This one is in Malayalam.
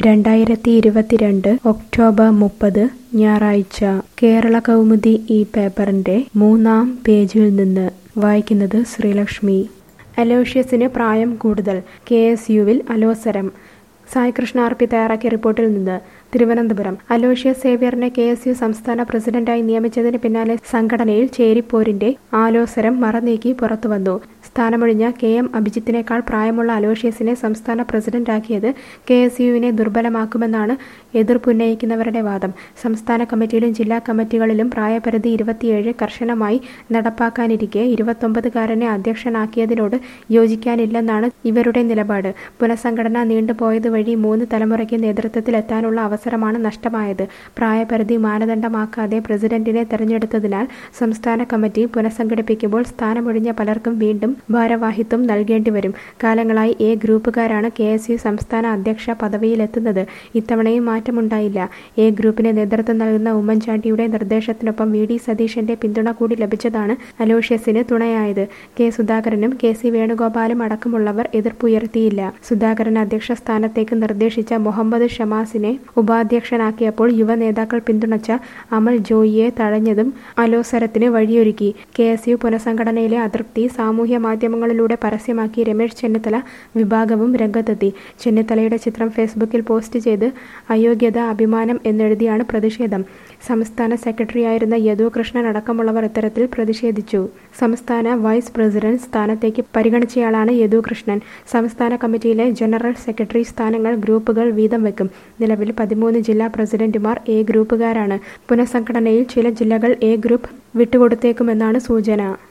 രണ്ടായിരത്തി ഇരുപത്തിരണ്ട് ഒക്ടോബർ മുപ്പത് ഞായറാഴ്ച കേരള കൗമുദി ഈ പേപ്പറിന്റെ മൂന്നാം പേജിൽ നിന്ന് വായിക്കുന്നത് ശ്രീലക്ഷ്മി അലോഷ്യസിന് പ്രായം കൂടുതൽ കെ എസ് യുവിൽ അലോസരം സായികൃഷ്ണ ആർ പി തയ്യാറാക്കിയ റിപ്പോർട്ടിൽ നിന്ന് തിരുവനന്തപുരം അലോഷ്യസ് സേവ്യറിനെ കെ എസ് യു സംസ്ഥാന പ്രസിഡന്റായി നിയമിച്ചതിന് പിന്നാലെ സംഘടനയിൽ ചേരിപ്പോരിന്റെ ആലോസരം മറനീക്കി പുറത്തുവന്നു സ്ഥാനമൊഴിഞ്ഞ കെ എം അഭിജിത്തിനേക്കാൾ പ്രായമുള്ള അലോഷ്യസിനെ സംസ്ഥാന പ്രസിഡന്റാക്കിയത് കെ എസ് യുവിനെ ദുർബലമാക്കുമെന്നാണ് എതിർപ്പുന്നയിക്കുന്നവരുടെ വാദം സംസ്ഥാന കമ്മിറ്റിയിലും ജില്ലാ കമ്മിറ്റികളിലും പ്രായപരിധി ഇരുപത്തിയേഴ് കർശനമായി നടപ്പാക്കാനിരിക്കെ ഇരുപത്തൊമ്പതുകാരനെ അധ്യക്ഷനാക്കിയതിനോട് യോജിക്കാനില്ലെന്നാണ് ഇവരുടെ നിലപാട് പുനഃസംഘടന നീണ്ടുപോയത് വഴി മൂന്ന് തലമുറയ്ക്ക് നേതൃത്വത്തിലെത്താനുള്ള അവസരമാണ് നഷ്ടമായത് പ്രായപരിധി മാനദണ്ഡമാക്കാതെ പ്രസിഡന്റിനെ തെരഞ്ഞെടുത്തതിനാൽ സംസ്ഥാന കമ്മിറ്റി പുനഃസംഘടിപ്പിക്കുമ്പോൾ സ്ഥാനമൊഴിഞ്ഞ പലർക്കും വീണ്ടും ഭാരവാഹിത്വം നൽകേണ്ടി വരും കാലങ്ങളായി എ ഗ്രൂപ്പുകാരാണ് കെ എസ് യു സംസ്ഥാന അധ്യക്ഷ പദവിയിലെത്തുന്നത് ഇത്തവണയും മാറ്റമുണ്ടായില്ല എ ഗ്രൂപ്പിന് നേതൃത്വം നൽകുന്ന ഉമ്മൻചാണ്ടിയുടെ നിർദ്ദേശത്തിനൊപ്പം വി ഡി സതീശന്റെ പിന്തുണ കൂടി ലഭിച്ചതാണ് അലോഷ്യസിന് തുണയായത് കെ സുധാകരനും കെ സി വേണുഗോപാലും അടക്കമുള്ളവർ എതിർപ്പുയർത്തിയില്ല സുധാകരൻ അധ്യക്ഷ സ്ഥാനത്തേക്ക് നിർദ്ദേശിച്ച മുഹമ്മദ് ഷമാസിനെ ഉപാധ്യക്ഷനാക്കിയപ്പോൾ യുവ നേതാക്കൾ പിന്തുണച്ച അമൽ ജോയിയെ തഴഞ്ഞതും അലോസരത്തിന് വഴിയൊരുക്കി കെ എസ് യു പുനഃസംഘടനയിലെ അതൃപ്തി സാമൂഹ്യ മാധ്യമങ്ങളിലൂടെ പരസ്യമാക്കി രമേശ് ചെന്നിത്തല വിഭാഗവും രംഗത്തെത്തി ചെന്നിത്തലയുടെ ചിത്രം ഫേസ്ബുക്കിൽ പോസ്റ്റ് ചെയ്ത് അയോഗ്യത അഭിമാനം എന്നെഴുതിയാണ് പ്രതിഷേധം സംസ്ഥാന സെക്രട്ടറിയായിരുന്ന യദു കൃഷ്ണൻ അടക്കമുള്ളവർ ഇത്തരത്തിൽ പ്രതിഷേധിച്ചു സംസ്ഥാന വൈസ് പ്രസിഡന്റ് സ്ഥാനത്തേക്ക് പരിഗണിച്ചയാളാണ് യദു കൃഷ്ണൻ സംസ്ഥാന കമ്മിറ്റിയിലെ ജനറൽ സെക്രട്ടറി സ്ഥാനങ്ങൾ ഗ്രൂപ്പുകൾ വീതം വെക്കും നിലവിൽ പതിമൂന്ന് ജില്ലാ പ്രസിഡന്റുമാർ എ ഗ്രൂപ്പുകാരാണ് പുനഃസംഘടനയിൽ ചില ജില്ലകൾ എ ഗ്രൂപ്പ് വിട്ടുകൊടുത്തേക്കുമെന്നാണ് സൂചന